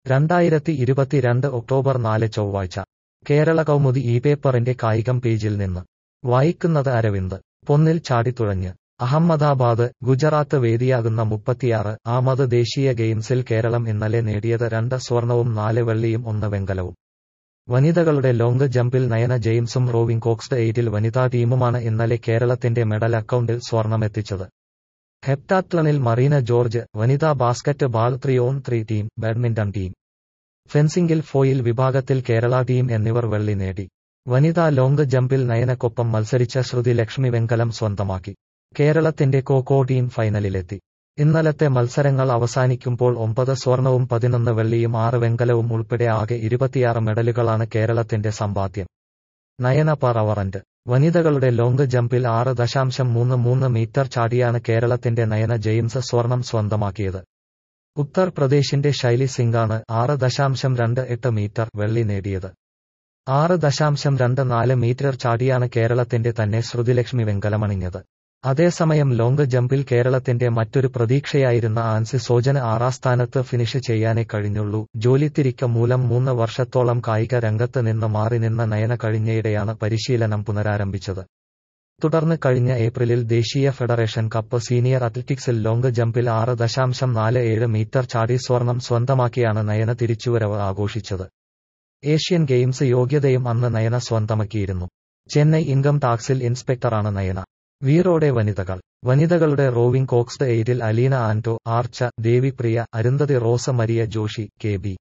രണ്ടായിരത്തി ഇരുപത്തിരണ്ട് ഒക്ടോബർ നാല് ചൊവ്വാഴ്ച കേരള കൗമുദി ഈ പേപ്പറിന്റെ കായികം പേജിൽ നിന്ന് വായിക്കുന്നത് അരവിന്ദ് പൊന്നിൽ ചാടിത്തുഴഞ്ഞ് അഹമ്മദാബാദ് ഗുജറാത്ത് വേദിയാകുന്ന മുപ്പത്തിയാറ് ആമത് ദേശീയ ഗെയിംസിൽ കേരളം ഇന്നലെ നേടിയത് രണ്ട് സ്വർണവും നാല് വെള്ളിയും ഒന്ന് വെങ്കലവും വനിതകളുടെ ലോങ് ജമ്പിൽ നയന ജെയിംസും റോവിംഗ് കോക്സ്ഡ് എയ്റ്റിൽ വനിതാ ടീമുമാണ് ഇന്നലെ കേരളത്തിന്റെ മെഡൽ അക്കൗണ്ടിൽ സ്വർണമെത്തിച്ചത് ഹെപ്റ്റാത്ലണിൽ മറീന ജോർജ് വനിതാ basketball three on three team badminton team ഫെൻസിംഗിൽ ഫോയിൽ വിഭാഗത്തിൽ കേരള ടീം എന്നിവർ വെള്ളി നേടി വനിതാ ലോങ് ജമ്പിൽ നയനക്കൊപ്പം മത്സരിച്ച ശ്രുതി ലക്ഷ്മി വെങ്കലം സ്വന്തമാക്കി കേരളത്തിന്റെ കോക്കോ ടീം ഫൈനലിലെത്തി ഇന്നലത്തെ മത്സരങ്ങൾ അവസാനിക്കുമ്പോൾ ഒമ്പത് സ്വർണവും പതിനൊന്ന് വെള്ളിയും ആറ് വെങ്കലവും ഉൾപ്പെടെ ആകെ ഇരുപത്തിയാറ് മെഡലുകളാണ് കേരളത്തിന്റെ സമ്പാദ്യം നയന പറവറന്റ് വനിതകളുടെ ലോങ് ജമ്പിൽ ആറ് ദശാംശം മൂന്ന് മൂന്ന് മീറ്റർ ചാടിയാണ് കേരളത്തിന്റെ നയന ജെയിംസ് സ്വർണം സ്വന്തമാക്കിയത് ഉത്തർപ്രദേശിന്റെ ശൈലി സിംഗാണ് ആറ് ദശാംശം രണ്ട് എട്ട് മീറ്റർ വെള്ളി നേടിയത് ആറ് ദശാംശം രണ്ട് നാല് മീറ്റർ ചാടിയാണ് കേരളത്തിന്റെ തന്നെ ശ്രുതിലക്ഷ്മി വെങ്കലമണിഞ്ഞത് അതേസമയം ലോങ് ജമ്പിൽ കേരളത്തിന്റെ മറ്റൊരു പ്രതീക്ഷയായിരുന്ന ആൻസി സോജന് ആറാം സ്ഥാനത്ത് ഫിനിഷ് ചെയ്യാനേ കഴിഞ്ഞുള്ളൂ ജോലിത്തിരിക്ക മൂലം മൂന്ന് വർഷത്തോളം കായിക രംഗത്ത് നിന്ന് മാറി നിന്ന നയന കഴിഞ്ഞയിടെയാണ് പരിശീലനം പുനരാരംഭിച്ചത് തുടർന്ന് കഴിഞ്ഞ ഏപ്രിലിൽ ദേശീയ ഫെഡറേഷൻ കപ്പ് സീനിയർ അത്ലറ്റിക്സിൽ ലോങ് ജമ്പിൽ ആറ് ദശാംശം നാല് ഏഴ് മീറ്റർ ചാടി സ്വർണം സ്വന്തമാക്കിയാണ് നയന തിരിച്ചുവരവ് ആഘോഷിച്ചത് ഏഷ്യൻ ഗെയിംസ് യോഗ്യതയും അന്ന് നയന സ്വന്തമാക്കിയിരുന്നു ചെന്നൈ ഇൻകം ടാക്സിൽ ഇൻസ്പെക്ടറാണ് നയന വീറോടെ വനിതകൾ വനിതകളുടെ റോവിംഗ് കോക്സ്ഡ് എയ്റ്റിൽ Aleena Anto Archa Devipriya Arundhathi Rosa Maria Joshy K B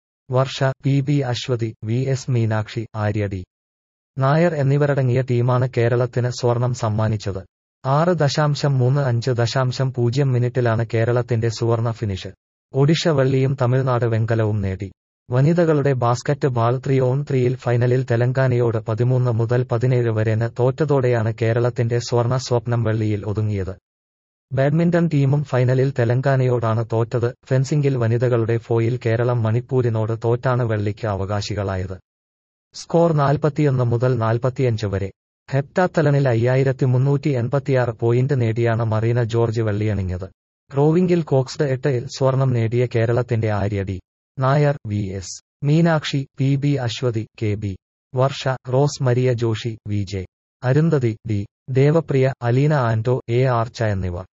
Varsha P B Aswathi V S Meenakshi Arya D Nair എന്നിവരടങ്ങിയ ടീമാണ് കേരളത്തിന് സ്വർണം സമ്മാനിച്ചത് ആറ് ദശാംശം മൂന്ന് അഞ്ച് ദശാംശം പൂജ്യം മിനിറ്റിലാണ് കേരളത്തിന്റെ സുവർണ ഫിനിഷ് ഒഡീഷ വെള്ളിയും തമിഴ്നാട് വെങ്കലവും നേടി വനിതകളുടെ ബാസ്കറ്റ് ബാൾ ത്രീ ഓൺ ത്രീയിൽ ഫൈനലിൽ തെലങ്കാനയോട് പതിമൂന്ന് മുതൽ പതിനേഴ് വരെന് തോറ്റതോടെയാണ് കേരളത്തിന്റെ സ്വർണ സ്വപ്നം വെള്ളിയിൽ ഒതുങ്ങിയത് ബാഡ്മിന്റൺ ടീമും ഫൈനലിൽ തെലങ്കാനയോടാണ് തോറ്റത് ഫെൻസിംഗിൽ വനിതകളുടെ ഫോയിൽ കേരളം മണിപ്പൂരിനോട് തോറ്റാണ് വെള്ളിക്ക് അവകാശികളായത് സ്കോർ നാൽപ്പത്തിയൊന്ന് മുതൽ നാൽപ്പത്തിയഞ്ച് വരെ ഹെപ്റ്റാത്തലണിൽ അയ്യായിരത്തി മുന്നൂറ്റി എൺപത്തിയാറ് പോയിന്റ് നേടിയാണ് മറീന ജോർജ് വെള്ളിയണിഞ്ഞത് റോവിംഗിൽ കോക്സ്ഡ് എട്ടിൽ സ്വർണം നേടിയ കേരളത്തിന്റെ Arya D Nair V S Meenakshi P B Aswathi K B Varsha Rose Maria Joshy V J Arundhathi D Devapriya Aleena Anto A Archa എന്നിവർ